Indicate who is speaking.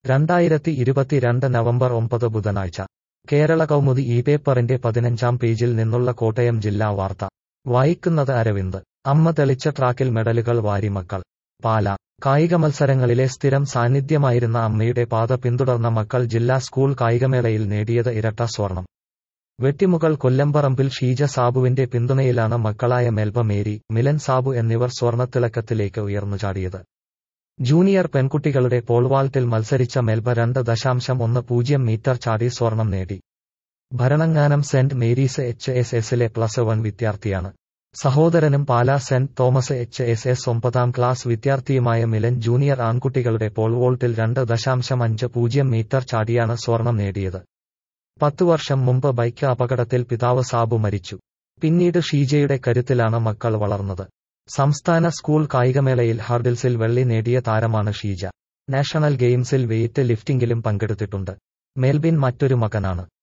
Speaker 1: രണ്ടായിരത്തി ഇരുപത്തിരണ്ട് നവംബർ ഒമ്പത് ബുധനാഴ്ച കേരള കൗമുദി ഈ പേപ്പറിന്റെ പതിനഞ്ചാം പേജിൽ നിന്നുള്ള കോട്ടയം ജില്ലാ വാർത്ത വായിക്കുന്നത് അരവിന്ദ് അമ്മ തെളിച്ച ട്രാക്കിൽ മെഡലുകൾ വാരിമക്കൾ പാല കായിക മത്സരങ്ങളിലെ സ്ഥിരം സാന്നിധ്യമായിരുന്ന അമ്മയുടെ പാത പിന്തുടർന്ന മക്കൾ ജില്ലാ സ്കൂൾ കായികമേളയിൽ നേടിയത് ഇരട്ട സ്വർണം വെട്ടിമുകൾ കൊല്ലംപറമ്പിൽ ഷീജ സാബുവിന്റെ പിന്തുണയിലാണ് മക്കളായ മെൽബ മേരി മിലൻ സാബു എന്നിവർ സ്വർണത്തിളക്കത്തിലേക്ക് ഉയർന്നുചാടിയത് ജൂനിയർ പെൺകുട്ടികളുടെ പോൾവാൾട്ടിൽ മത്സരിച്ച മെൽബ രണ്ട് ദശാംശം ഒന്ന് പൂജ്യം മീറ്റർ ചാടി സ്വർണം നേടി Bharananganam saint Mary's H S എസിലെ പ്ലസ് വൺ വിദ്യാർത്ഥിയാണ് സഹോദരനും Pala saint Thomas H S S ഒമ്പതാം ക്ലാസ് വിദ്യാർത്ഥിയുമായ മിലൻ ജൂനിയർ ആൺകുട്ടികളുടെ പോൾവോൾട്ടിൽ രണ്ട് ദശാംശം അഞ്ച് പൂജ്യം മീറ്റർ ചാടിയാണ് സ്വർണം നേടിയത് പത്തു വർഷം മുമ്പ് ബൈക്ക് അപകടത്തിൽ പിതാവ് സാബു മരിച്ചു പിന്നീട് ഷീജയുടെ കരുത്തിലാണ് മക്കൾ വളർന്നത് സംസ്ഥാന സ്കൂൾ കായികമേളയിൽ ഹർഡിൽസിൽ വെള്ളി നേടിയ താരമാണ് ഷീജ നാഷണൽ ഗെയിംസിൽ വെയിറ്റ് ലിഫ്റ്റിംഗിലും പങ്കെടുത്തിട്ടുണ്ട് മെൽബിൻ മറ്റൊരു മകനാണ്